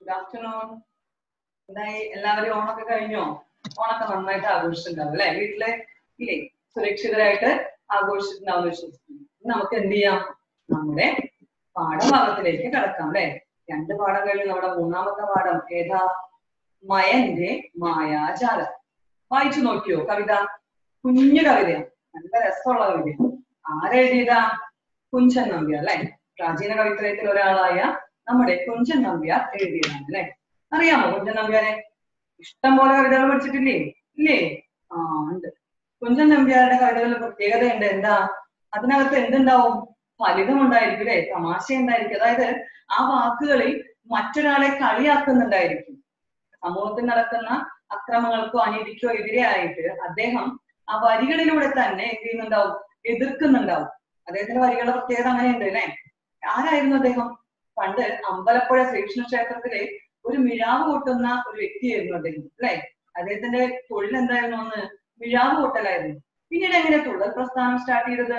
Good afternoon എന്തായി എല്ലാവരും ഓണൊക്കെ കഴിഞ്ഞോ ഓണൊക്കെ നന്നായിട്ട് ആഘോഷിച്ചിട്ടുണ്ടാവും അല്ലെ വീട്ടില് ഇല്ലേ സുരക്ഷിതരായിട്ട് ആഘോഷിച്ചിട്ടുണ്ടാവും വിശ്വസിക്കുന്നു ഇനി നമുക്ക് എന്ത് ചെയ്യാം നമ്മുടെ പാഠഭാഗത്തിലേക്ക് കടക്കാം അല്ലെ രണ്ട് പാഠം കഴിഞ്ഞ് നമ്മുടെ മൂന്നാമത്തെ പാഠം ഏതാ മയന്റെ മായാജാലം വായിച്ചു നോക്കിയോ കവിത കുഞ്ഞു കവിതയാണ് നല്ല രസമുള്ള കവിതയാണ് ആരെഴുതിയതാ കുഞ്ചൻ നമ്പ്യാർ അല്ലെ പ്രാചീന കവിത്രയത്തിൽ ഒരാളായ നമ്മുടെ കുഞ്ചൻ നമ്പ്യാർ എഴുതിയതാണ് അല്ലെ അറിയാമോ കുഞ്ചൻ നമ്പ്യാരെ ഇഷ്ടം പോലെ കവിതകൾ പഠിച്ചിട്ടില്ലേ ഇല്ലേ ആ ഉണ്ട് കുഞ്ചൻ നമ്പ്യാരുടെ കവിതകളിൽ പ്രത്യേകതയുണ്ട് എന്താ അതിനകത്ത് എന്തുണ്ടാവും ഫലിതം ഉണ്ടായിരിക്കും അല്ലെ തമാശ ഉണ്ടായിരിക്കും അതായത് ആ വാക്കുകളിൽ മറ്റൊരാളെ കളിയാക്കുന്നുണ്ടായിരിക്കും സമൂഹത്തിൽ നടക്കുന്ന അക്രമങ്ങൾക്കോ അനീതിക്കോ എതിരെയായിട്ട് അദ്ദേഹം ആ വരികളിലൂടെ തന്നെ എന്ത് ചെയ്യുന്നുണ്ടാവും എതിർക്കുന്നുണ്ടാവും അദ്ദേഹത്തിന്റെ വരികളുടെ പ്രത്യേകത അങ്ങനെയുണ്ട് അല്ലെ ആരായിരുന്നു അദ്ദേഹം പണ്ട് അമ്പലപ്പുഴ ശ്രീകൃഷ്ണ ക്ഷേത്രത്തിലെ ഒരു മിഴാവ് കൂട്ടുന്ന ഒരു വ്യക്തിയായിരുന്നു അദ്ദേഹം അല്ലെ അദ്ദേഹത്തിന്റെ തൊഴിൽ എന്തായിരുന്നു ഒന്ന് മിഴാവ് കൂട്ടലായിരുന്നു പിന്നീട് എങ്ങനെ തുള്ളൽ പ്രസ്ഥാനം സ്റ്റാർട്ട് ചെയ്തത്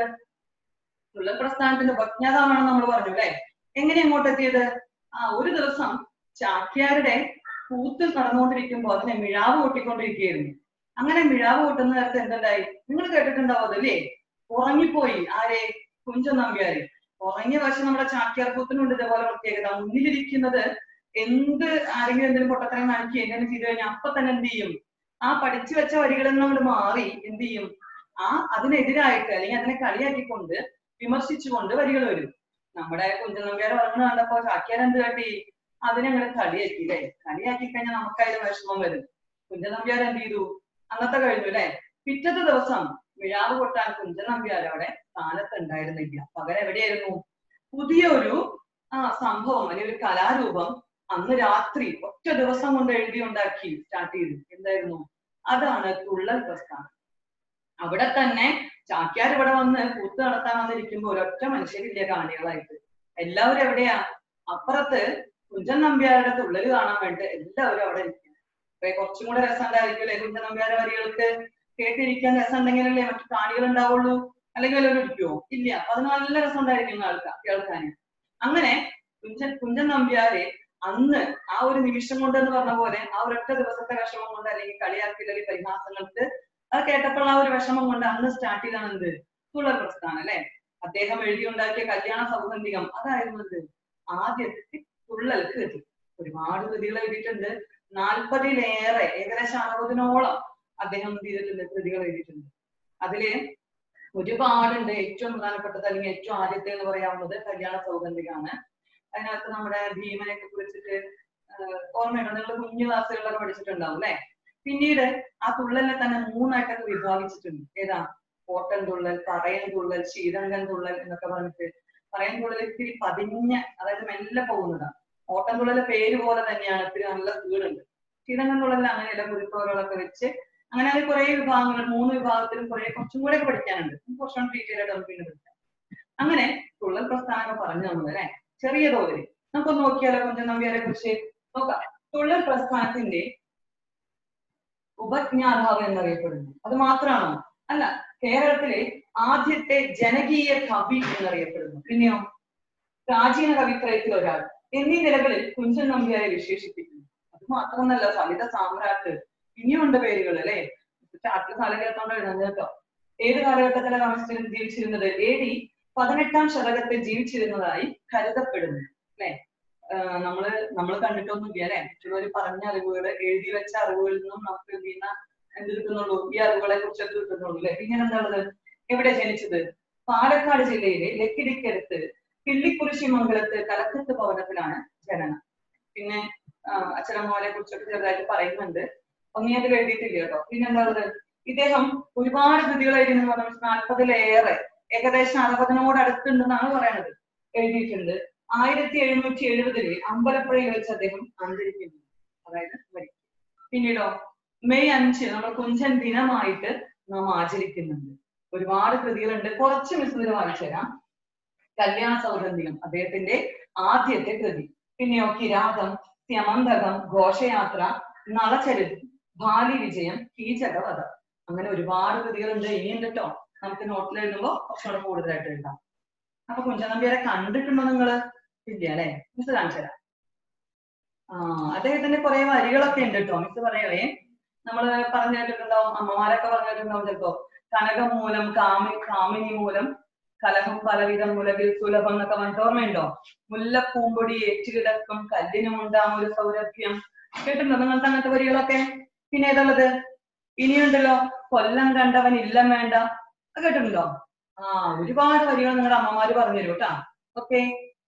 തുള്ളൽ പ്രസ്ഥാനത്തിന്റെ ഉപജ്ഞാതാവാണെന്ന് നമ്മൾ പറഞ്ഞു അല്ലെ എങ്ങനെ അങ്ങോട്ട് എത്തിയത് ആ ഒരു ദിവസം ചാക്യാരുടെ കൂത്ത് നടന്നുകൊണ്ടിരിക്കുമ്പോൾ അതിനെ മിഴാവ് കൂട്ടിക്കൊണ്ടിരിക്കുകയായിരുന്നു അങ്ങനെ മിഴാവ് കൂട്ടുന്ന നേരത്തെ എന്തുണ്ടായി നിങ്ങൾ കേട്ടിട്ടുണ്ടാവും അതല്ലേ ഉറങ്ങിപ്പോയി ആരെ കുഞ്ചൻ നമ്പ്യാര് ഉറങ്ങിയ വശം നമ്മുടെ ചാക്യാർ കൂത്തിനുണ്ട് ഇതേപോലെ പ്രത്യേകത മുന്നിലിരിക്കുന്നത് എന്ത് ആരെങ്കിലും എന്തെങ്കിലും പൊട്ടത്തരം കാണിക്കുക എന്തെങ്കിലും ചെയ്തു കഴിഞ്ഞാൽ അപ്പൊ തന്നെ എന്ത് ചെയ്യും ആ പഠിച്ചു വെച്ച വരികളിൽ നിന്ന് അങ്ങോട്ട് മാറി എന്ത് ചെയ്യും ആ അതിനെതിരായിട്ട് അല്ലെങ്കിൽ അതിനെ കളിയാക്കിക്കൊണ്ട് വിമർശിച്ചുകൊണ്ട് വരികൾ വരും നമ്മുടെ കുഞ്ചൻ നമ്പ്യാർ ഉറങ്ങുന്ന കണ്ടപ്പോ ചാക്യാർ എന്ത് കാട്ടി അതിനെ അങ്ങനെ കളിയാക്കി അല്ലെ കളിയാക്കി കഴിഞ്ഞാൽ നമുക്കതിന് വിഷമം വരും കുഞ്ചൻ നമ്പ്യാർ എന്ത് ചെയ്തു അന്നത്തെ കഴിഞ്ഞു അല്ലെ പിറ്റത്തെ ദിവസം മിഴാവ് കൊട്ടാൻ കുഞ്ചൻ നമ്പ്യാർ അവിടെ സ്ഥാനത്ത് ഉണ്ടായിരുന്നില്ല പകരം എവിടെയായിരുന്നു പുതിയൊരു ആ സംഭവം അല്ലെങ്കിൽ ഒരു കലാരൂപം അന്ന് രാത്രി ഒറ്റ ദിവസം കൊണ്ട് എഴുതി ഉണ്ടാക്കി സ്റ്റാർട്ട് ചെയ്തു എന്തായിരുന്നു അതാണ് തുള്ളൽ പ്രസ്ഥാനം അവിടെ തന്നെ ചാക്യാർ ഇവിടെ വന്ന് കൂത്ത് നടത്താൻ വന്നിരിക്കുമ്പോ ഒരൊറ്റ മനുഷ്യരില്ല കാണികളായിട്ട് എല്ലാവരും എവിടെയാ അപ്പുറത്ത് കുഞ്ചൻ നമ്പ്യാരുടെ തുള്ളല് കാണാൻ വേണ്ടി എല്ലാവരും അവിടെ ഇരിക്കും അപ്പൊ കുറച്ചും കൂടെ രസം ഉണ്ടായിരിക്കും അല്ലെ കുഞ്ചൻ നമ്പ്യാരുടെ വരികൾക്ക് കേട്ടിരിക്കാൻ രസം ഉണ്ടെങ്കിലല്ലേ മറ്റു കാണികൾ ഉണ്ടാവുള്ളൂ അല്ലെങ്കിൽ വല്ലവരും ഇരിക്കുവോ ഇല്ല അപ്പൊ അതിന് നല്ല രസം ഉണ്ടായിരിക്കും ആൾക്കാർ കേൾക്കാന് അങ്ങനെ കുഞ്ചൻ കുഞ്ചൻ നമ്പ്യാരെ അന്ന് ആ ഒരു നിമിഷം കൊണ്ട് എന്ന് പറഞ്ഞ പോലെ ആ ഒരൊറ്റ ദിവസത്തെ വിഷമം കൊണ്ട് അല്ലെങ്കിൽ കളിയാക്കിൽ അല്ലെങ്കിൽ പരിഹാസങ്ങൾക്ക് അത് കേട്ടപ്പോൾ ആ ഒരു വിഷമം കൊണ്ട് അന്ന് സ്റ്റാർട്ട് ചെയ്താണ് എന്ത് തുള്ളൽ പ്രസ്ഥാനം അല്ലെ അദ്ദേഹം എഴുതിയുണ്ടാക്കിയ കല്യാണ സൗഗന്ധികം അതായിരുന്നു എന്ത് ആദ്യത്തെ തുള്ളൽ കൃതി ഒരുപാട് കൃതികൾ എഴുതിയിട്ടുണ്ട് നാൽപ്പതിലേറെ ഏകദേശം അറുപതിനോളം അദ്ദേഹം എന്ത് ചെയ്തിട്ടുണ്ട് കൃതികൾ എഴുതിയിട്ടുണ്ട് അതില് ഒരുപാടുണ്ട് ഏറ്റവും പ്രധാനപ്പെട്ടത് അല്ലെങ്കിൽ ഏറ്റവും ആദ്യത്തെ എന്ന് പറയാവുന്നത് കല്യാണ സൗഗന്ധികമാണ് അതിനകത്ത് നമ്മുടെ ഭീമനെ കുറിച്ചിട്ട് ഓർമ്മയുണ്ടോ നിങ്ങൾ കുഞ്ഞു ക്ലാസ്സുകളിലൊക്കെ പഠിച്ചിട്ടുണ്ടാവും അല്ലെ പിന്നീട് ആ തുള്ളലിനെ തന്നെ മൂന്നായിട്ടൊക്കെ വിഭാഗിച്ചിട്ടുണ്ട് ഏതാ ഓട്ടൻ തുള്ളൽ പറയൻ തുള്ളൽ ശീതങ്കൻ തുള്ളൽ എന്നൊക്കെ പറഞ്ഞിട്ട് പറയൻ തുള്ളൽ ഇത്തിരി പതിഞ്ഞ അതായത് മെല്ലെ പോകുന്നതാണ് ഓട്ടൻ തുള്ളലെ പേര് പോലെ തന്നെയാണ് ഇത്തിരി നല്ല സ്പീഡുണ്ട് ശീതങ്കൻ തുള്ളലിൽ അങ്ങനെയല്ല കുരുത്തോറുകളൊക്കെ വെച്ച് അങ്ങനെ അത് കുറെ വിഭാഗങ്ങൾ മൂന്ന് വിഭാഗത്തിലും കുറെ കുറച്ചും കൂടെ ഒക്കെ പഠിക്കാനുണ്ട് കുറച്ചും ഡീറ്റെയിൽ ആയിട്ട് നമുക്ക് പിന്നെ പഠിക്കാം അങ്ങനെ തുള്ളൽ പ്രസ്ഥാനം പറഞ്ഞു നമ്മൾ അല്ലെ ചെറിയ തോതിൽ നമുക്കൊന്ന് നോക്കിയാലോ കുഞ്ചൻ നമ്പ്യാരെ കുറിച്ച് നോക്കാം തുള്ളൽ പ്രസ്ഥാനത്തിന്റെ ഉപജ്ഞാതാവ് എന്നറിയപ്പെടുന്നു അത് മാത്രമാണോ അല്ല കേരളത്തിലെ ആദ്യത്തെ ജനകീയ കവി എന്നറിയപ്പെടുന്നു പിന്നെയോ പ്രാചീന കവിത്രയത്തിൽ ഒരാൾ എന്നീ നിലകളിൽ കുഞ്ചൻ നമ്പ്യാരെ വിശേഷിപ്പിക്കുന്നു അത് മാത്രമല്ല സലിത സാമ്രാട്ട് ഇനിയുണ്ട് പേരുകൾ അല്ലെ ചാട്ടിൽ സ്ഥലം കേട്ടോണ്ട് എഴുതാൻ കേട്ടോ ഏത് കാലഘട്ടത്തിലെ താമസിച്ചിരുന്ന ജീവിച്ചിരുന്നത് എ ഡി പതിനെട്ടാം ശതകത്തിൽ ജീവിച്ചിരുന്നതായി കരുതപ്പെടുന്നു അല്ലെ നമ്മള് നമ്മൾ കണ്ടിട്ടൊന്നുമില്ല അല്ലെ മറ്റുള്ളവർ പറഞ്ഞ അറിവുകൾ എഴുതി വെച്ച അറിവുകളിൽ നിന്നും നമുക്ക് എന്ത് ചെയ്യുന്ന എന്ത് കിട്ടുന്നുള്ളൂ ഈ അറിവുകളെ കുറിച്ചൊക്കെ കിട്ടുന്നുള്ളൂ അല്ലെ പിന്നെ എന്താണത് എവിടെ ജനിച്ചത് പാലക്കാട് ജില്ലയിലെ ലക്കിടിക്കടുത്ത് കിള്ളിക്കുറിശി മംഗലത്ത് കലക്കത്ത് ഭവനത്തിലാണ് ജനനം പിന്നെ അച്ഛനമ്മമാരെ കുറിച്ചൊക്കെ ചെറുതായിട്ട് പറയുന്നുണ്ട് ഒന്നിയതിൽ എഴുതിയിട്ടില്ല കേട്ടോ പിന്നെ എന്താ ഇദ്ദേഹം ഒരുപാട് കൃതികൾ എഴുതിയെന്ന് പറഞ്ഞാൽ നാൽപ്പതിലേറെ ഏകദേശം അറുപതിനോട് അടുത്തുണ്ടെന്നാണ് പറയണത് എഴുതിയിട്ടുണ്ട് ആയിരത്തി എഴുന്നൂറ്റി എഴുപതില് അമ്പലപ്പുഴയിൽ വെച്ച് അദ്ദേഹം അന്തരിക്കുന്നു അതായത് മരിക്കും പിന്നീടോ മെയ് അഞ്ച് നമ്മൾ കുഞ്ചൻ ദിനമായിട്ട് നാം ആചരിക്കുന്നുണ്ട് ഒരുപാട് കൃതികളുണ്ട് കുറച്ച് മിസ്ലിൽ വായിച്ചു തരാം കല്യാണ സൗഗന്ധികം അദ്ദേഹത്തിന്റെ ആദ്യത്തെ കൃതി പിന്നെയോ കിരാതം സ്യമന്തകം ഘോഷയാത്ര നളചരിതം ഭാലി വിജയം കീചകവധം അങ്ങനെ ഒരുപാട് കൃതികളുണ്ട് ഇനിയുണ്ട് കേട്ടോ നമുക്ക് നോട്ടിൽ എഴുതുമ്പോ കുറച്ചുകൂടെ കൂടുതലായിട്ട് എഴുതാം അപ്പൊ കുഞ്ചനമ്പിയരെ കണ്ടിട്ടുണ്ടോ നിങ്ങള് ഇല്ല അല്ലെ മിസ് കാണിച്ചു തരാം ആ അദ്ദേഹത്തിന്റെ കുറെ വരികളൊക്കെ ഉണ്ട് കേട്ടോ മിസ് പറയവേ നമ്മള് പറഞ്ഞു കേട്ടിട്ടുണ്ടാവും അമ്മമാരൊക്കെ പറഞ്ഞു കേട്ടിട്ടുണ്ടാവും ചിലപ്പോ കനകം മൂലം കാമി കാമിനി മൂലം കലഹം പലവിധം മുലകിൽ സുലഭം എന്നൊക്കെ പറഞ്ഞിട്ട് ഓർമ്മയുണ്ടോ മുല്ലപ്പൂമ്പൊടി ഏറ്റുകിടക്കും കല്ലിനുമുണ്ടാം ഒരു സൗരഭ്യം കേട്ടിട്ടുണ്ടോ നിങ്ങൾക്ക് അങ്ങനത്തെ വരികളൊക്കെ പിന്നെ ഏതുള്ളത് ഇനിയുണ്ടല്ലോ കൊല്ലം കണ്ടവൻ ഇല്ലം വേണ്ട അത് കേട്ടിട്ടുണ്ടോ ആ ഒരുപാട് വരികൾ നിങ്ങളുടെ അമ്മമാര് പറഞ്ഞു തരും കേട്ടാ ഓക്കെ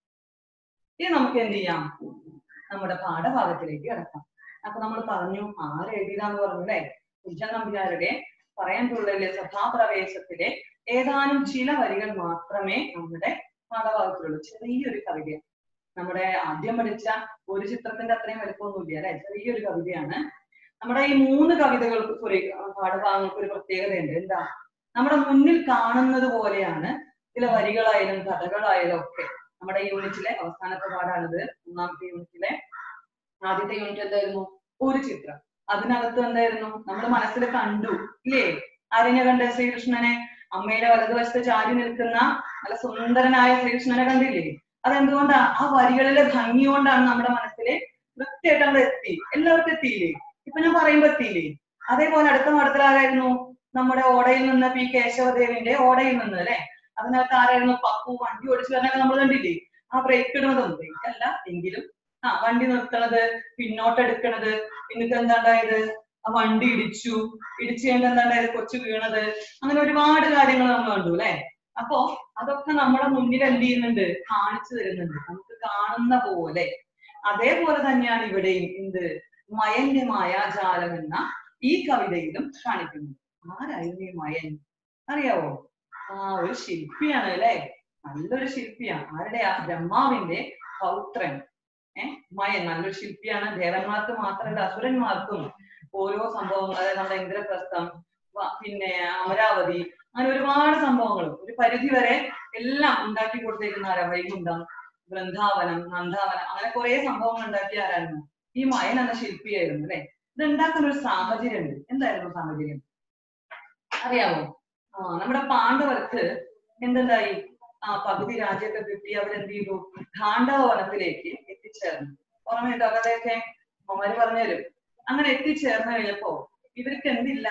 ഇനി നമുക്ക് എന്ത് ചെയ്യാം നമ്മുടെ പാഠഭാഗത്തിലേക്ക് കിടക്കാം അപ്പൊ നമ്മൾ പറഞ്ഞു ആരെഴുതിയതാന്ന് പറഞ്ഞു അല്ലേ കുഞ്ചൻ നമ്പ്യാരുടെ പറയാൻ തുള്ളലിലെ സഭാപ്രവേശത്തിലെ ഏതാനും ചില വരികൾ മാത്രമേ നമ്മുടെ പാഠഭാഗത്തിലുള്ളൂ ചെറിയൊരു കവിത നമ്മുടെ ആദ്യം പഠിച്ച ഒരു ചിത്രത്തിന്റെ അത്രയും വലിപ്പമൊന്നുമില്ല അല്ലെ ചെറിയൊരു കവിതയാണ് നമ്മുടെ ഈ മൂന്ന് കവിതകൾക്ക് സോറി പാഠഭാഗങ്ങൾക്ക് ഒരു പ്രത്യേകതയുണ്ട് എന്താ നമ്മുടെ മുന്നിൽ കാണുന്നത് പോലെയാണ് ചില വരികളായാലും കഥകളായാലും ഒക്കെ നമ്മുടെ യൂണിറ്റിലെ അവസാനത്തെ പാഠാണിത് ഒന്നാമത്തെ യൂണിറ്റിലെ ആദ്യത്തെ യൂണിറ്റ് എന്തായിരുന്നു ഒരു ചിത്രം അതിനകത്ത് എന്തായിരുന്നു നമ്മൾ മനസ്സിൽ കണ്ടു ഇല്ലേ ആരെന്നെ കണ്ട ശ്രീകൃഷ്ണനെ അമ്മയുടെ വലതുവശത്ത് ചാരി നിൽക്കുന്ന നല്ല സുന്ദരനായ ശ്രീകൃഷ്ണനെ കണ്ടില്ലേ അതെന്തുകൊണ്ടാ ആ വരികളിലെ ഭംഗി കൊണ്ടാണ് നമ്മുടെ മനസ്സിൽ കൃത്യമായിട്ട് അവിടെ എത്തി എല്ലാവർക്കും എത്തിയില്ലേ ഇപ്പൊ ഞാൻ പറയുമ്പോ എത്തിയില്ലേ അതേപോലെ അടുത്ത മഠത്തിൽ ആരായിരുന്നു നമ്മുടെ ഓടയിൽ നിന്ന് പി കേശവദേവിന്റെ ഓടയിൽ നിന്ന് അല്ലെ അതിനകത്ത് ആരായിരുന്നു പപ്പു വണ്ടി ഓടിച്ചു വരുന്നൊക്കെ നമ്മൾ കണ്ടില്ലേ ആ ബ്രേക്ക് ഇടുന്നതും ബ്രേക്ക് അല്ല എങ്കിലും ആ വണ്ടി നിർത്തണത് പിന്നോട്ടെടുക്കണത് എന്നിട്ട് എന്താ ഉണ്ടായത് ആ വണ്ടി ഇടിച്ചു ഇടിച്ചു കഴിഞ്ഞാൽ എന്താ ഉണ്ടായത് കൊച്ചു വീണത് അങ്ങനെ ഒരുപാട് കാര്യങ്ങൾ നമ്മൾ കണ്ടു അല്ലെ അപ്പോ അതൊക്കെ നമ്മുടെ മുന്നിൽ എന്ത് ചെയ്യുന്നുണ്ട് കാണിച്ചു തരുന്നുണ്ട് നമുക്ക് കാണുന്ന പോലെ അതേപോലെ തന്നെയാണ് ഇവിടെയും എന്ത് മയന്റെ മായാജാലം എന്ന ഈ കവിതയിലും കാണിക്കുന്നത് ആരായിരുന്നു ഈ മയൻ അറിയാവോ ആ ഒരു ശില്പിയാണ് അല്ലെ നല്ലൊരു ശില്പിയാണ് ആരുടെ ആ ബ്രഹ്മാവിന്റെ പൗത്രൻ ഏഹ് മയൻ നല്ലൊരു ശില്പിയാണ് ദേവന്മാർക്ക് മാത്രമല്ല അസുരന്മാർക്കും ഓരോ സംഭവങ്ങൾ അതായത് നമ്മുടെ ഇന്ദ്രപ്രസ്ഥം വ- പിന്നെ അമരാവതി അങ്ങനെ ഒരുപാട് സംഭവങ്ങൾ ഒരു പരിധി വരെ എല്ലാം ഉണ്ടാക്കി കൊടുത്തേക്കുന്ന ആരാ വൈകുണ്ഠം വൃന്ദാവനം നന്ദാവനം അങ്ങനെ കുറെ സംഭവങ്ങൾ ഉണ്ടാക്കിയ ആരായിരുന്നു ഈ മയൻ എന്ന ശില്പിയായിരുന്നു അല്ലെ ഇത് ഉണ്ടാക്കുന്ന ഒരു സാഹചര്യം ഉണ്ട് എന്തായിരുന്നു സാഹചര്യം അറിയാമോ ആ നമ്മുടെ പാണ്ഡവർക്ക് എന്തുണ്ടായി ആ പകുതി രാജ്യമൊക്കെ കിട്ടി അവരെന്ത് ചെയ്തു ഖാണ്ഡവ വനത്തിലേക്ക് എത്തിച്ചേർന്നു ഓർമ്മയുണ്ടോ കഥയൊക്കെ അമ്മമാര് പറഞ്ഞുതരും അങ്ങനെ എത്തിച്ചേർന്ന് കഴിഞ്ഞപ്പോ ഇവർക്ക് എന്തില്ല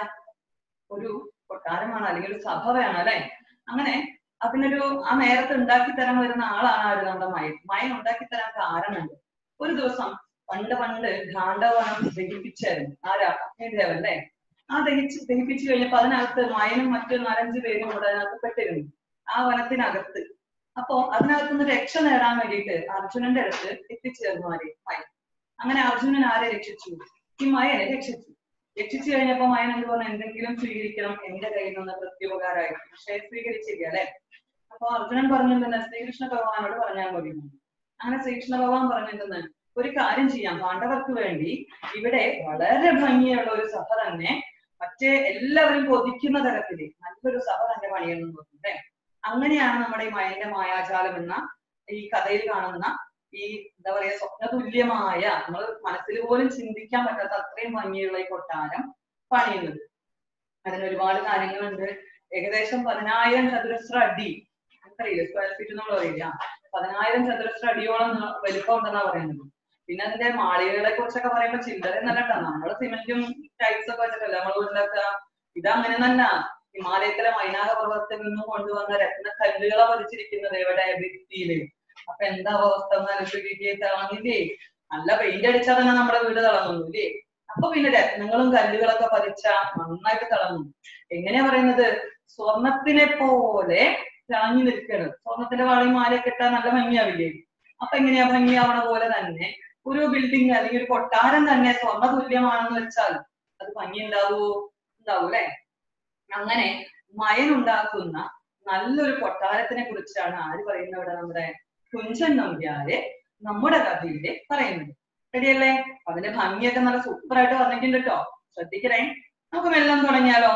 ഒരു കൊട്ടാരമാണ് അല്ലെങ്കിൽ ഒരു സഭ വേണം അല്ലെ അങ്ങനെ അതിനൊരു ആ നേരത്തെ ഉണ്ടാക്കി തരാൻ വരുന്ന ആളാണ് ആര് നമ്മുടെ മയൻ മയൻ ഉണ്ടാക്കി തരാൻ കാരണമുണ്ട് ഒരു ദിവസം പണ്ട് പണ്ട് ഖാണ്ഡവനം ദഹിപ്പിച്ചായിരുന്നു ആരാ അഗ്നിദേവൻ അല്ലേ ആ ദഹിച്ച് ദഹിപ്പിച്ചു കഴിഞ്ഞപ്പോ അതിനകത്ത് മയനും മറ്റു നാലഞ്ച് പേരും കൂടെ അതിനകത്ത് പെട്ടിരുന്നു ആ വനത്തിനകത്ത് അപ്പോ അതിനകത്ത് നിന്ന് രക്ഷ നേടാൻ വേണ്ടിയിട്ട് അർജുനന്റെ അടുത്ത് എത്തിച്ചേർന്നു ആരെ മയൻ അങ്ങനെ അർജുനൻ ആരെ രക്ഷിച്ചു ഈ മയനെ രക്ഷിച്ചു രക്ഷിച്ചു കഴിഞ്ഞപ്പോ മയൻ എന്ത് പറഞ്ഞു എന്തെങ്കിലും സ്വീകരിക്കണം എന്റെ കയ്യിൽ നിന്ന് പ്രത്യുപകാരമായിട്ട് പക്ഷെ സ്വീകരിച്ചില്ല അല്ലെ അപ്പൊ അർജുനൻ പറഞ്ഞിട്ടുണ്ടെന്ന് ശ്രീകൃഷ്ണ ഭഗവാനോട് പറഞ്ഞാൽ മതി എന്ന്. അങ്ങനെ ശ്രീകൃഷ്ണ ഭഗവാൻ പറഞ്ഞിട്ടുണ്ടെന്ന് ഒരു കാര്യം ചെയ്യാം പാണ്ഡവർക്ക് വേണ്ടി ഇവിടെ വളരെ ഭംഗിയുള്ള ഒരു സഭ തന്നെ മറ്റേ എല്ലാവരും കൊതിക്കുന്ന തരത്തില് നല്ലൊരു സഭ തന്നെ പണിയണം തോന്നുന്നുണ്ടേ അങ്ങനെയാണ് നമ്മുടെ ഈ മയന്റെ മായാജാലം എന്ന ഈ കഥയിൽ കാണുന്ന ഈ എന്താ പറയാ സ്വപ്നതുല്യമായ നമ്മൾ മനസ്സിൽ പോലും ചിന്തിക്കാൻ പറ്റാത്ത അത്രയും ഭംഗിയുള്ള ഈ കൊട്ടാരം പണിയുന്നത് അതിന് ഒരുപാട് കാര്യങ്ങളുണ്ട് ഏകദേശം പതിനായിരം ചതുരശ്ര അടി അറിയില്ല സ്ക്വയർ ഫീറ്റ് എന്നുള്ള അറിയില്ല പതിനായിരം ചതുരശ്ര അടിയോളം നീ- വലിപ്പം ഉണ്ടെന്നാ പറയുന്നത് പിന്നെ അതിന്റെ മാളികകളെ കുറിച്ചൊക്കെ പറയുമ്പോ ചില്ലറ എന്നല്ല കേട്ടോ നമ്മള് സിമെന്റും ടൈൽസ് ഒക്കെ വെച്ചിട്ടല്ല നമ്മൾ വീട്ടിലൊക്കെ ഇത് അങ്ങനെ തന്നെ ഹിമാലയത്തിലെ മൈനാക പർവ്വതത്തിൽ നിന്നും കൊണ്ടുവന്ന രത്ന കല്ലുകളെ പതിച്ചിരിക്കുന്നത് എവിടെ ഭിത്തിയില് അപ്പൊ എന്താ അവസ്ഥ എന്ന് ആലോചിക്കുകയെ തിളങ്ങില്ലേ നല്ല പെയിന്റ് അടിച്ചാൽ തന്നെ നമ്മുടെ വീട് തിളങ്ങുന്നു ഇല്ലേ അപ്പൊ പിന്നെ രത്നങ്ങളും കല്ലുകളൊക്കെ പതിച്ച നന്നായിട്ട് തിളങ്ങും എങ്ങനെയാ പറയുന്നത് സ്വർണത്തിനെ പോലെ തിളങ്ങി നിൽക്കണം സ്വർണത്തിന്റെ വളയും മാലയൊക്കെ ഇട്ടാൽ നല്ല ഭംഗിയാവില്ലേ അപ്പൊ എങ്ങനെയാ ഭംഗിയാവണ പോലെ തന്നെ ഒരു ബിൽഡിംഗ് അല്ലെങ്കിൽ ഒരു കൊട്ടാരം തന്നെ സ്വർണ്ണ തുല്യമാണെന്ന് വെച്ചാൽ അത് ഭംഗി ഉണ്ടാവുമോ ഉണ്ടാവൂ അല്ലെ അങ്ങനെ മയനുണ്ടാക്കുന്ന നല്ലൊരു കൊട്ടാരത്തിനെ കുറിച്ചാണ് ആര് പറയുന്നത് ഇവിടെ നമ്മുടെ കുഞ്ചൻ നമ്പ്യാര് നമ്മുടെ കഥയില് പറയുന്നത് ശരിയല്ലേ അതിന്റെ ഭംഗിയൊക്കെ നല്ല സൂപ്പർ ആയിട്ട് പറഞ്ഞിട്ടുണ്ട് കേട്ടോ ശ്രദ്ധിക്കണേ നമുക്ക് മെല്ലം തുടങ്ങിയാലോ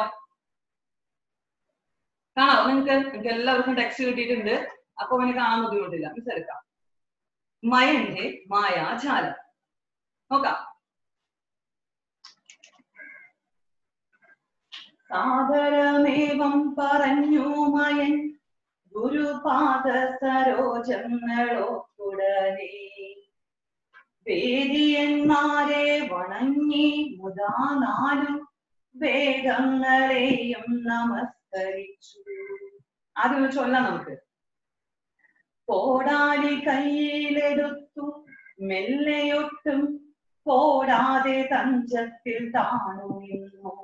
കാണാം നിങ്ങൾക്ക് നിങ്ങൾക്ക് എല്ലാവർക്കും ടെക്സ്റ്റ് കിട്ടിയിട്ടുണ്ട് അപ്പൊ പിന്നെ കാണാൻ ബുദ്ധിമുട്ടില്ല മിസ് എടുക്കാം മയന്റെ മായാജാലം നോക്കാം സാദരമേവം പറഞ്ഞു മയൻ ഗുരുപാദ സരോജങ്ങളോ തുടരെ വേദിയന്മാരെ വണങ്ങി മുതാ നാലും വേദങ്ങളെയും നമസ്കരിച്ചു ആദ്യം ചൊല്ലാം നമുക്ക് കോടാലി കയ്യിലെടുത്തു മെല്ലെയൊട്ടും കോടാതെ തഞ്ചത്തിൽ താണു നിന്നു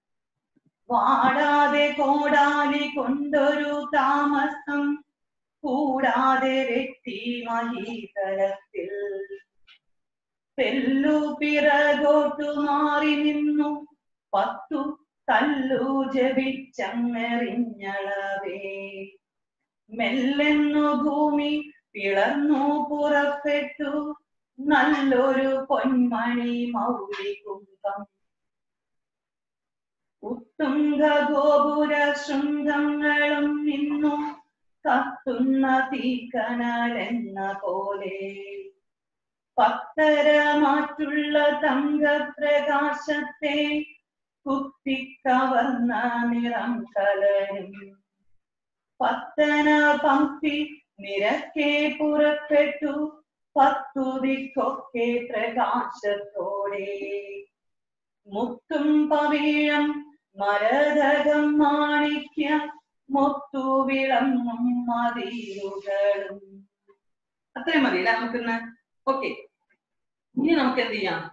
വാടാതെ കോടാലി കൊണ്ടൊരു താമസം കൂടാതെ വെട്ടി മഹീതലത്തിൽ തെല്ലു പിറകോട്ടു മാറി നിന്നു പത്തു തല്ലു ജപിച്ചങ്ങെറിഞ്ഞളവേ മെല്ലെന്നു ഭൂമി പിളർന്നു പുറപ്പെട്ടു നല്ലൊരു പൊന്മണി മൗലി കുന്തം ഉത്തുംഗ ഗോപുര ശൃംഗങ്ങളും നിന്നു കത്തുന്ന തീക്കനലെന്ന പോലെ പത്തര മാറ്റുള്ള തങ്കപ്രകാശത്തെ കുത്തിക്കവർന്ന നിറം കലരും പത്തന പങ്ക്തി നിരക്കെ പുറപ്പെട്ടു പത്തുതിക്കൊക്കെ പ്രകാശത്തോടെ മുത്തും പവിഴം മരതകം മാണിക്യ മുത്തു വിളങ്ങും മതിലുകളും അത്രയും മതി അല്ലെ നമുക്കിന്ന് ഓക്കെ ഇനി നമുക്ക് എന്ത് ചെയ്യാം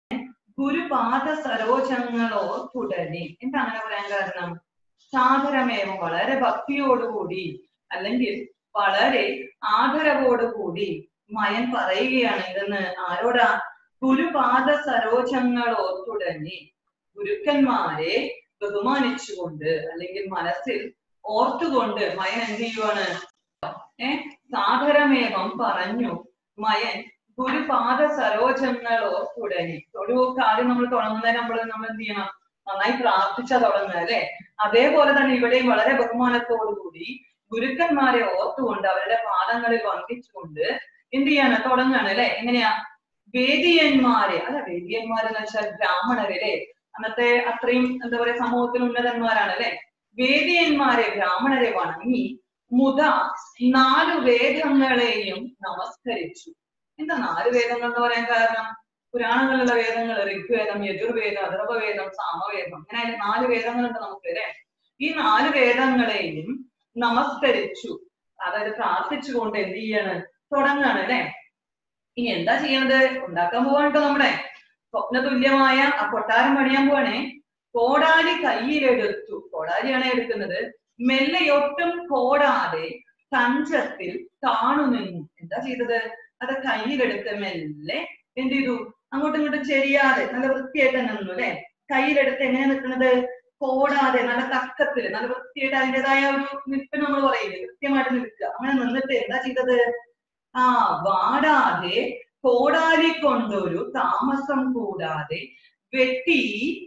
ഗുരുപാദ സരോജങ്ങളോ തുടരി എന്താ അങ്ങനെ പറയാൻ കാരണം സാദരമേവം വളരെ ഭക്തിയോടുകൂടി അല്ലെങ്കിൽ വളരെ ആദരവോടുകൂടി മയൻ പറയുകയാണ് ഇതെന്ന് ആരോടാ ഗുരുപാദ സരോജങ്ങളോ തുടങ്ങി ഗുരുക്കന്മാരെ ബഹുമാനിച്ചുകൊണ്ട് അല്ലെങ്കിൽ മനസ്സിൽ ഓർത്തുകൊണ്ട് മയൻ എന്ത് ചെയ്യുവാണ് ഏ സാദരമേവം പറഞ്ഞു മയൻ ഗുരുപാദ സരോജങ്ങളോ തുടങ്ങി ഒരു കാര്യം നമ്മൾ തുടങ്ങുന്നതിന് നമ്മൾ നമ്മൾ എന്ത് ചെയ്യണം നന്നായി പ്രാർത്ഥിച്ചാ തുടങ്ങുക അല്ലെ അതേപോലെ തന്നെ ഇവിടെയും വളരെ ബഹുമാനത്തോടു കൂടി ഗുരുക്കന്മാരെ ഓർത്തുകൊണ്ട് അവരുടെ പാദങ്ങളിൽ വന്ദിച്ചുകൊണ്ട് എന്ത് ചെയ്യാണ് തുടങ്ങാണ് അല്ലെ എങ്ങനെയാ വേദിയന്മാരെ അല്ല വേദിയന്മാരെന്ന് വെച്ചാൽ ബ്രാഹ്മണര് അല്ലെ അന്നത്തെ അത്രയും എന്താ പറയാ സമൂഹത്തിൽ ഉന്നതന്മാരാണ് അല്ലെ വേദിയന്മാരെ ബ്രാഹ്മണരെ വണങ്ങി മുത നാലു വേദങ്ങളെയും നമസ്കരിച്ചു എന്താ നാല് വേദങ്ങൾ എന്ന് പറയാൻ കാരണം പുരാണങ്ങളിലുള്ള വേദങ്ങൾ ഋഗ്വേദം യജുർവേദം അഥർവവേദം സാമവേദം അങ്ങനെ നാല് വേദങ്ങളുണ്ട് നമുക്ക് അല്ലെ ഈ നാല് വേദങ്ങളെയും നമസ്കരിച്ചു അതായത് പ്രാർത്ഥിച്ചുകൊണ്ട് എന്ത് ചെയ്യാണ് തുടങ്ങാണ് അല്ലെ ഇനി എന്താ ചെയ്യണത് ഉണ്ടാക്കാൻ പോവാണ് നമ്മുടെ സ്വപ്ന തുല്യമായ ആ കൊട്ടാരം പണിയാൻ പോവാണേ കോടാലി കയ്യിലെടുത്തു കോടാലിയാണ് എടുക്കുന്നത് മെല്ലെ ഒട്ടും കോടാതെ തഞ്ചത്തിൽ താണു നിന്നു എന്താ ചെയ്തത് അത് കയ്യിലെടുത്ത് മെല്ലെ എന്ത് ചെയ്തു അങ്ങോട്ടും ഇങ്ങോട്ടും ചെരിയാതെ നല്ല വൃത്തിയായിട്ട് തന്നെ നിന്നു അല്ലെ കയ്യിലെടുത്ത് എങ്ങനെയാ നിൽക്കുന്നത് കോടാതെ നല്ല തക്കത്തില് നല്ല വൃത്തിയായിട്ട് അതിൻ്റെതായ ഒരു നിൽപ്പിന് നമ്മൾ പറയില്ലേ കൃത്യമായിട്ട് നിൽക്കുക അങ്ങനെ നിന്നിട്ട് എന്താ ചെയ്തത് ആ വാടാതെ കോടാലി കൊണ്ടൊരു താമസം കൂടാതെ വെട്ടി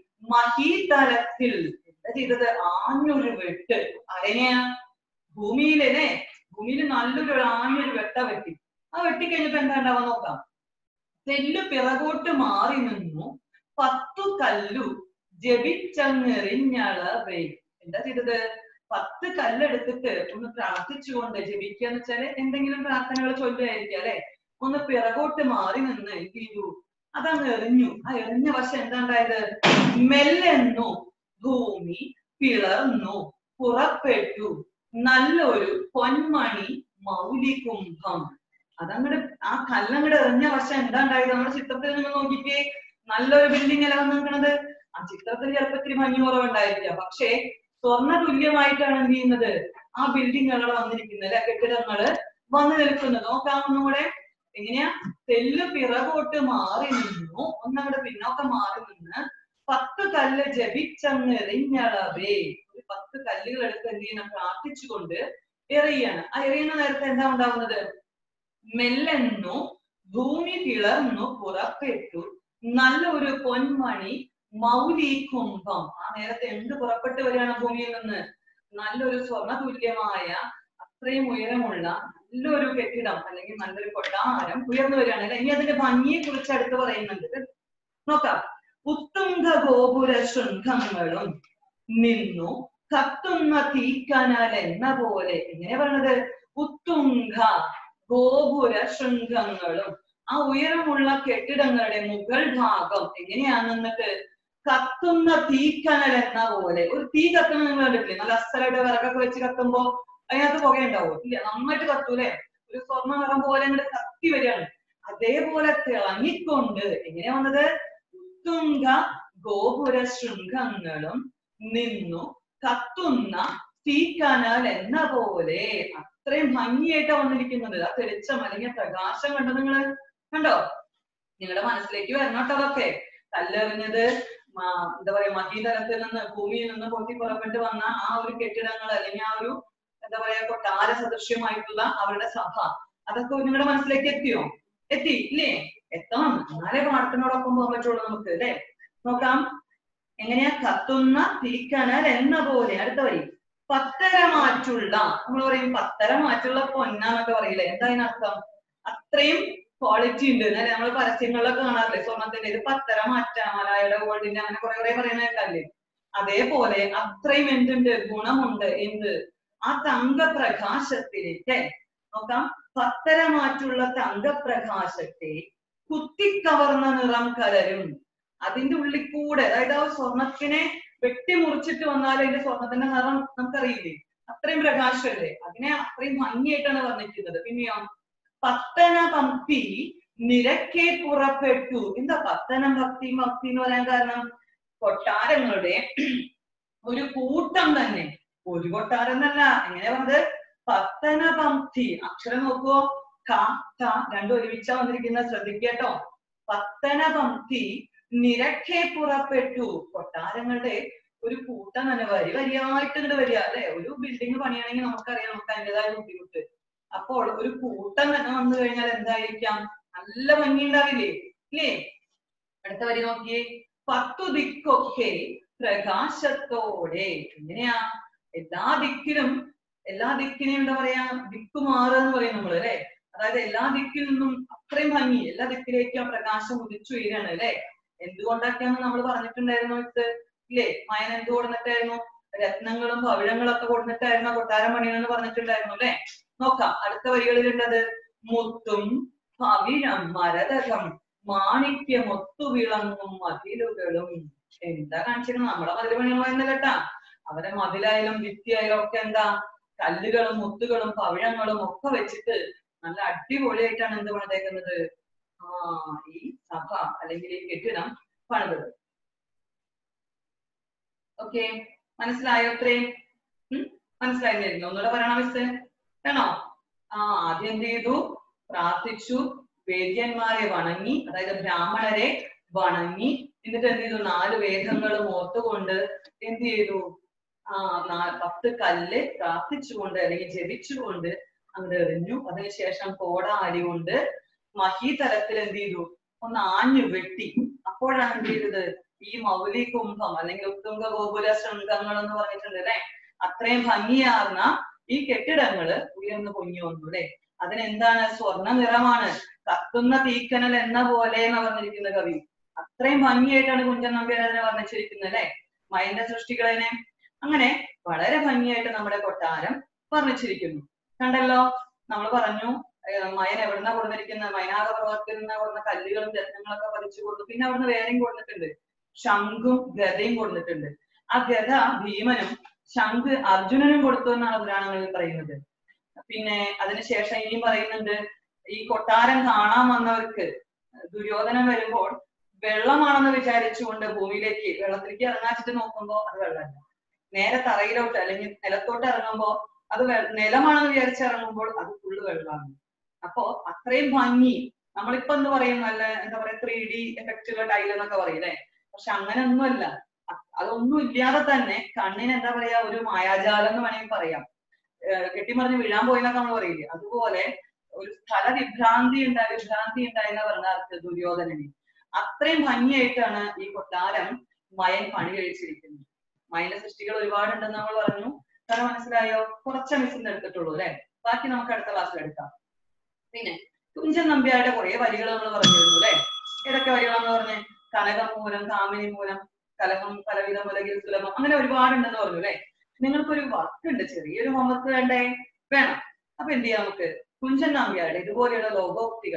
മഹീതലത്തിൽ എന്താ ചെയ്തത് ആഞ്ഞൊരു വെട്ട് അരങ്ങനെയാ ഭൂമിയിലല്ലേ ഭൂമിയിൽ നല്ലൊരു ആഞ്ഞൊരു വെട്ട വെട്ടി ആ വെട്ടിക്കഴിഞ്ഞപ്പോ എന്താ ഉണ്ടാവാൻ നോക്കാം തെല്ലു പിറകോട്ട് മാറി നിന്നു പത്തു കല്ലു ജപിച്ചങ്ങെറിഞ്ഞളവേ എന്താ ചെയ്തത് പത്ത് കല്ലെടുത്തിട്ട് ഒന്ന് പ്രാർത്ഥിച്ചുകൊണ്ട് ജപിക്കുക എന്ന് വെച്ചാല് എന്തെങ്കിലും പ്രാർത്ഥനകൾ ചൊല്ലുമായിരിക്കും അല്ലെ ഒന്ന് പിറകോട്ട് മാറി നിന്ന് എന്ത് ചെയ്തു അതങ്ങ് എറിഞ്ഞു ആ എറിഞ്ഞ വശം എന്താ ഉണ്ടായത് മെല്ലെന്നു ഭൂമി പിളർന്നു പുറപ്പെട്ടു നല്ലൊരു പൊന്മണി മൗലികുംഭം അതങ്ങട് ആ കല്ലങ്ങട് എറിഞ്ഞ വശം എന്താ ഉണ്ടായത് നമ്മുടെ ചിത്രത്തിൽ നിങ്ങൾ നോക്കിക്കേ നല്ലൊരു ബിൽഡിംഗ് അല്ല വന്ന് നിൽക്കുന്നത് ആ ചിത്രത്തിൽ ചിലപ്പോ ഇത്തിരി മഞ്ഞു കുറവുണ്ടായിരിക്കാം പക്ഷേ സ്വർണ്ണ തുല്യമായിട്ടാണ് എന്ത് ചെയ്യുന്നത് ആ ബിൽഡിങ്ങുകൾ വന്നിരിക്കുന്നത് അല്ലെ കെട്ടിടങ്ങള് വന്നു നിൽക്കുന്നത് നോക്കാം ഒന്നുകൂടെ എങ്ങനെയാ തെല്ല് പിറകോട്ട് മാറി നിന്നു ഒന്നങ്ങോട്ട് പിന്നോക്കം മാറി നിന്ന് പത്ത് കല്ല് ജപിച്ചങ്ങ് എറിഞ്ഞളവേ ഒരു പത്ത് കല്ലുകൾ എടുത്ത് എന്ത് ചെയ്യണം പ്രാർത്ഥിച്ചുകൊണ്ട് എറിയാണ് ആ എറിയുന്ന നേരത്തെ എന്താ ഉണ്ടാവുന്നത് മെല്ലെന്നു ഭൂമി പിളർന്നു പുറപ്പെട്ടു നല്ലൊരു പൊന്മണി മൗലി കുംഭം ആ നേരത്തെ എന്ത് പുറപ്പെട്ടു വരികയാണ് ഭൂമിയിൽ നിന്ന് നല്ലൊരു സ്വർണ്ണ തുല്യമായ അത്രയും ഉയരമുള്ള നല്ലൊരു കെട്ടിടം അല്ലെങ്കിൽ നല്ലൊരു കൊട്ടാരം ഉയർന്നു വരികയാണ് അല്ലെ ഇനി അതിന്റെ ഭംഗിയെ കുറിച്ച് അടുത്ത് പറയുന്നുണ്ട് നോക്കാം ഉത്തുംഗ ഗോപുര ശൃംഖങ്ങളും നിന്നു കത്തുന്ന തീക്കനൽ എന്ന പോലെ എങ്ങനെ പറയണത് ഉത്തുംഗ ഗോപുര ശൃംഖങ്ങളും ആ ഉയരമുള്ള കെട്ടിടങ്ങളുടെ മുകൾ ഭാഗം എങ്ങനെയാണ് എന്നിട്ട് കത്തുന്ന തീക്കനൽ എന്ന പോലെ ഒരു തീ കത്തുന്ന നിങ്ങൾ കണ്ടിട്ടില്ലേ നല്ല അസ്ഥലമായിട്ട് വിറകൊക്കെ വെച്ച് കത്തുമ്പോ അതിനകത്ത് പുകയുണ്ടാവോ ഇല്ല നന്നായിട്ട് കത്തൂലേ ഒരു സ്വർണ്ണ നിറം പോലെ ഇങ്ങോട്ട് കത്തി വരികയാണ് അതേപോലെ തിളങ്ങിക്കൊണ്ട് എങ്ങനെയാ വന്നത് ഉത്തുംഗ ഗോപുര ശൃംഖങ്ങളും നിന്നു കത്തുന്ന തീക്കനൽ എന്ന പോലെ അത്രയും ഭംഗിയായിട്ടാ വന്നിരിക്കുന്നത് ആ തെളിച്ചം അല്ലെങ്കിൽ പ്രകാശം കണ്ടോ നിങ്ങള് കണ്ടോ നിങ്ങളുടെ മനസ്സിലേക്ക് വരണം കേട്ടോ അതൊക്കെ കല്ലെറിഞ്ഞത് മ- എന്താ പറയാ മഹീതലത്തിൽ നിന്ന് ഭൂമിയിൽ നിന്ന് പൊട്ടി പുറപ്പെട്ട് വന്ന ആ ഒരു കെട്ടിടങ്ങൾ അല്ലെങ്കിൽ ആ ഒരു എന്താ പറയാ കൊട്ടാര സദൃശ്യമായിട്ടുള്ള അവരുടെ സഭ അതൊക്കെ നിങ്ങളുടെ മനസ്സിലേക്ക് എത്തിയോ എത്തി ഇല്ലേ എത്തണം എന്നാലേ പാഠത്തിനോടൊപ്പം പോകാൻ പറ്റുള്ളൂ നമുക്ക് അല്ലേ നോക്കാം എങ്ങനെയാ കത്തുന്ന തീക്കനൽ എന്ന പോലെ അടുത്ത വരി പത്തരമാറ്റുള്ള നമ്മൾ പറയും പത്തരമാറ്റുള്ള പൊന്നാന്നൊക്കെ പറയില്ലേ എന്താ അതിനർത്ഥം അത്രയും ക്വാളിറ്റി ഉണ്ട് അല്ലെ നമ്മൾ പരസ്യങ്ങളിലൊക്കെ കാണാറില്ലേ സ്വർണത്തിന്റെ ഇത് പത്തര മാറ്റാം മലായുടെ ഗോൾഡിന്റെ അങ്ങനെ കുറെ കുറെ പറയുന്ന കേട്ടല്ലേ അതേപോലെ അത്രയും എന്തുണ്ട് ഗുണമുണ്ട് എന്ത് ആ തങ്കപ്രകാശത്തിലേക്ക് നോക്കാം പത്തര മാറ്റുള്ള തങ്കപ്രകാശത്തെ കുത്തിക്കവർന്ന നിറം കലരും അതിന്റെ ഉള്ളിൽ കൂടെ അതായത് ആ സ്വർണത്തിനെ വെട്ടിമുറിച്ചിട്ട് വന്നാൽ അതിന്റെ സ്വർണത്തിന്റെ നിറം നമുക്കറിയില്ലേ അത്രയും പ്രകാശമല്ലേ അതിനെ അത്രയും ഭംഗിയായിട്ടാണ് വർണ്ണിക്കുന്നത് പിന്നെയോ പത്തന പക്തി നിരക്കെ പുറപ്പെട്ടു എന്താ പത്തനം ഭക്തി ഭക്തി എന്ന് പറയാൻ കാരണം കൊട്ടാരങ്ങളുടെ ഒരു കൂട്ടം തന്നെ ഒരു കൊട്ടാരം എന്നല്ല എങ്ങനെ പറഞ്ഞത് പത്തന പംക്തി അക്ഷരം നോക്കുവോ ക ത രണ്ടും ഒരുമിച്ചാ വന്നിരിക്കുന്ന ശ്രദ്ധിക്കട്ടോ പത്തന പംക്തി നിരക്കെ പുറപ്പെട്ടു കൊട്ടാരങ്ങളുടെ ഒരു കൂട്ടം തന്നെ വരി വരിയായിട്ട് ഇങ്ങോട്ട് വരിക അല്ലെ ഒരു ബിൽഡിംഗ് പണിയാണെങ്കിൽ നമുക്കറിയാം നമുക്ക് അതിൻ്റെതായ ബുദ്ധിമുട്ട് അപ്പോൾ ഒരു കൂട്ടം തന്നെ വന്നു കഴിഞ്ഞാൽ എന്തായിരിക്കാം നല്ല ഭംഗി ഉണ്ടാവില്ലേ ഇല്ലേ അടുത്ത വരി നോക്കിയേ പത്തു ദിക്കൊക്കെ പ്രകാശത്തോടെ എങ്ങനെയാ എല്ലാ ദിക്കിലും എല്ലാ ദിക്കിനെയും എന്താ പറയാ ദിക്കുമാറ് എന്ന് പറയും നമ്മള് അല്ലെ അതായത് എല്ലാ ദിക്കിൽ നിന്നും അത്രയും ഭംഗി എല്ലാ ദിക്കിലേക്കും ആ പ്രകാശം ഉദിച്ചു ഉയരാണ് അല്ലെ എന്തുകൊണ്ടൊക്കെയാന്ന് നമ്മൾ പറഞ്ഞിട്ടുണ്ടായിരുന്നു ഇത് ഇല്ലേ മയൻ എന്ത് കൊടുത്തിട്ടായിരുന്നു രത്നങ്ങളും പവിഴങ്ങളും ഒക്കെ കൊടുത്തിട്ടായിരുന്നു കൊട്ടാരം പണിയെന്ന് പറഞ്ഞിട്ടുണ്ടായിരുന്നു അല്ലെ നോക്കാം അടുത്ത വരികളിലുള്ളത് മുത്തും പവിഴം മരതകം മാണിക്യമൊത്തു വിളങ്ങും മതിലുകളും എന്താ കാണിച്ചിരുന്നത് നമ്മളെ മതിൽ പണികളായിരുന്നു കേട്ടാ അവരെ മതിലായാലും ഭിത്തിയായാലും ഒക്കെ എന്താ കല്ലുകളും മുത്തുകളും പവിഴങ്ങളും ഒക്കെ വെച്ചിട്ട് നല്ല അടിപൊളിയായിട്ടാണ് എന്ത് പണിതേക്കുന്നത് ആ ഈ സഭ അല്ലെങ്കിൽ ഈ കെട്ടിടം പണിതത് ഓക്കെ മനസ്സിലായോ അത്രയും ഉം? മനസ്സിലായിരുന്നു ഒന്നുകൂടെ പറയണ മിസ് വേണോ ആ ആദ്യം എന്ത് ചെയ്തു പ്രാർത്ഥിച്ചു വേദ്യന്മാരെ വണങ്ങി അതായത് ബ്രാഹ്മണരെ വണങ്ങി എന്നിട്ട് എന്ത് ചെയ്തു നാല് വേദങ്ങളും ഓർത്തുകൊണ്ട് എന്ത് ചെയ്തു ആ നാ- പത്ത് കല്ല് പ്രാർത്ഥിച്ചുകൊണ്ട് അല്ലെങ്കിൽ ജപിച്ചുകൊണ്ട് അങ്ങോട്ട് എറിഞ്ഞു അതിനുശേഷം കോടാലി കൊണ്ട് മഹീതലത്തിൽ എന്ത് ചെയ്തു ഒന്ന് ആഞ്ഞു വെട്ടി അപ്പോഴാണ് എന്ത് ചെയ്തത് ഈ മൗലി കുംഭം അല്ലെങ്കിൽ ഉത്തുംഗ ഗോപുര ശൃംഗങ്ങൾ എന്ന് പറഞ്ഞിട്ടുണ്ട് അല്ലെ അത്രയും ഭംഗിയാർന്ന ഈ കെട്ടിടങ്ങള് ഉയർന്നു പൊങ്ങി വന്നു അല്ലെ അതിനെന്താണ് സ്വർണ്ണ നിറമാണ് കത്തുന്ന തീക്കനൽ എന്ന പോലെ എന്ന് പറഞ്ഞിരിക്കുന്ന കവി അത്രയും ഭംഗിയായിട്ടാണ് കുഞ്ചൻ നമ്പ്യാർ അതിനെ വർണ്ണിച്ചിരിക്കുന്നത് അല്ലെ മൈൻഡ് സൃഷ്ടികളതിനെ അങ്ങനെ വളരെ ഭംഗിയായിട്ട് നമ്മുടെ കൊട്ടാരം വർണ്ണിച്ചിരിക്കുന്നു കണ്ടല്ലോ നമ്മൾ പറഞ്ഞു ഏർ മയൻ എവിടുന്ന കൊടുത്തിരിക്കുന്നത് മൈനാക പർവ്വതത്തിൽ നിന്ന് കൊടുന്ന കല്ലുകളും രത്നങ്ങളൊക്കെ പതിച്ചു കൊടുത്തു പിന്നെ അവിടുന്ന് വേറെയും കൊടുത്തിട്ടുണ്ട് ശംഖും ഗതയും കൊടുത്തിട്ടുണ്ട് ആ ഗത ഭീമനും ശംഖ് അർജുനനും കൊടുത്തു എന്നാണ് പുരാണങ്ങളിൽ പറയുന്നത് പിന്നെ അതിനുശേഷം ഇനിയും പറയുന്നുണ്ട് ഈ കൊട്ടാരം കാണാൻ വന്നവർക്ക് ദുര്യോധനൻ വരുമ്പോൾ വെള്ളമാണെന്ന് വിചാരിച്ചുകൊണ്ട് ഭൂമിയിലേക്ക് വെള്ളത്തിലേക്ക് ഇറങ്ങാച്ചിട്ട് നോക്കുമ്പോ അത് വെള്ളമല്ല നേരെ തറയിലോട്ട് അല്ലെങ്കിൽ നിലത്തോട്ട് ഇറങ്ങുമ്പോ അത് വെ- നിലമാണെന്ന് വിചാരിച്ച് ഇറങ്ങുമ്പോൾ അത് ഫുള്ള് വെള്ളമാണ് അപ്പോ അത്രയും ഭംഗി നമ്മളിപ്പോ എന്ത് പറയും നല്ല എന്താ പറയാ ത്രീ ഡി എഫക്റ്റുള്ള ടൈൽ എന്നൊക്കെ പറയും അല്ലെ പക്ഷെ അങ്ങനെ ഒന്നുമല്ല അ- അതൊന്നും ഇല്ലാതെ തന്നെ കണ്ണിന് എന്താ പറയാ ഒരു മായാജാലം എന്ന് വേണമെങ്കിൽ പറയാം ഏർ കെട്ടിമറിഞ്ഞ് വീഴാൻ പോയിന്നൊക്കെ നമ്മൾ പറയില്ലേ അതുപോലെ ഒരു സ്ഥല വിഭ്രാന്തി ഉണ്ടായി വിഭ്രാന്തി ഉണ്ടായി എന്ന് പറഞ്ഞ അർത്ഥം ദുര്യോധനന് അത്രയും ഭംഗിയായിട്ടാണ് ഈ കൊട്ടാരം മയൻ പണി കഴിച്ചിരിക്കുന്നത് മയന്റെ സൃഷ്ടികൾ ഒരുപാടുണ്ടെന്ന് നമ്മൾ പറഞ്ഞു കാരണം മനസ്സിലായോ കുറച്ച് മിസ്സിന്ന് എടുത്തിട്ടുള്ളൂ അല്ലെ ബാക്കി നമുക്ക് അടുത്ത ക്ലാസ്സിൽ എടുക്കാം പിന്നെ കുഞ്ചൻ നമ്പ്യാരുടെ കുറെ വരികൾ നമ്മൾ പറഞ്ഞിരുന്നു അല്ലെ ഏതൊക്കെ വരികളാന്ന് പറഞ്ഞേ കനകം മൂലം കാമിനി മൂലം കലഹം കലവിധ മുലകിൽ സുലഭം അങ്ങനെ ഒരുപാടുണ്ടെന്ന് പറഞ്ഞു അല്ലെ നിങ്ങൾക്കൊരു വർക്ക് ഉണ്ട് ചെറിയൊരു ഹോംവർക്ക് വേണ്ടേ വേണം അപ്പൊ എന്ത് ചെയ്യാം നമുക്ക് കുഞ്ചൻ നമ്പ്യാരുടെ ഇതുപോലെയുള്ള ലോകോക്തികൾ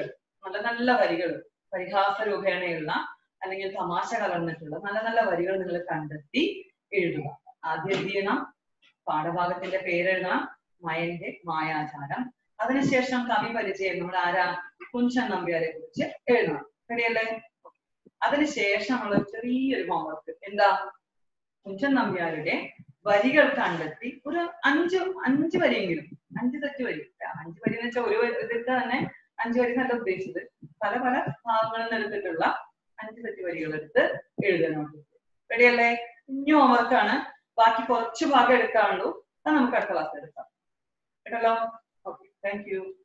നല്ല നല്ല വരികൾ പരിഹാസ രൂപേണയുള്ള അല്ലെങ്കിൽ തമാശ കലർന്നിട്ടുള്ള നല്ല നല്ല വരികൾ നിങ്ങൾ കണ്ടെത്തി എഴുതുക ആദ്യം എന്ത് ചെയ്യണം പാഠഭാഗത്തിന്റെ പേരെഴുതണം മയന്റെ മായാചാരം അതിനുശേഷം കവി പരിചയം നമ്മൾ ആരാ കുഞ്ചൻ നമ്പ്യാരെ കുറിച്ച് എഴുതണം ശരിയല്ലേ അതിനുശേഷമുള്ള ഒരു ചെറിയൊരു ഹോംവർക്ക് എന്താ കുഞ്ചൻ നമ്പ്യാരുടെ വരികൾ കണ്ടെത്തി ഒരു അഞ്ച് അഞ്ച് വരിയെങ്കിലും അഞ്ച് തെറ്റ് വരി അഞ്ച് വരി എന്ന് വെച്ചാൽ ഒരു ഇതിട്ട് തന്നെ അഞ്ച് വരി എന്നല്ല ഉദ്ദേശിച്ചത് പല പല ഭാഗങ്ങളിൽ നിന്ന് എടുത്തിട്ടുള്ള അഞ്ച് തെറ്റ് വരികൾ എടുത്ത് എഴുതണം റെഡിയല്ലേ ഇനി ഹോംവർക്ക് ആണ് ബാക്കി കുറച്ച് ഭാഗം എടുക്കാനുള്ളൂ അത് നമുക്ക് അടുത്ത ക്ലാസ് എടുക്കാം കേട്ടല്ലോ ഓക്കെ താങ്ക് യു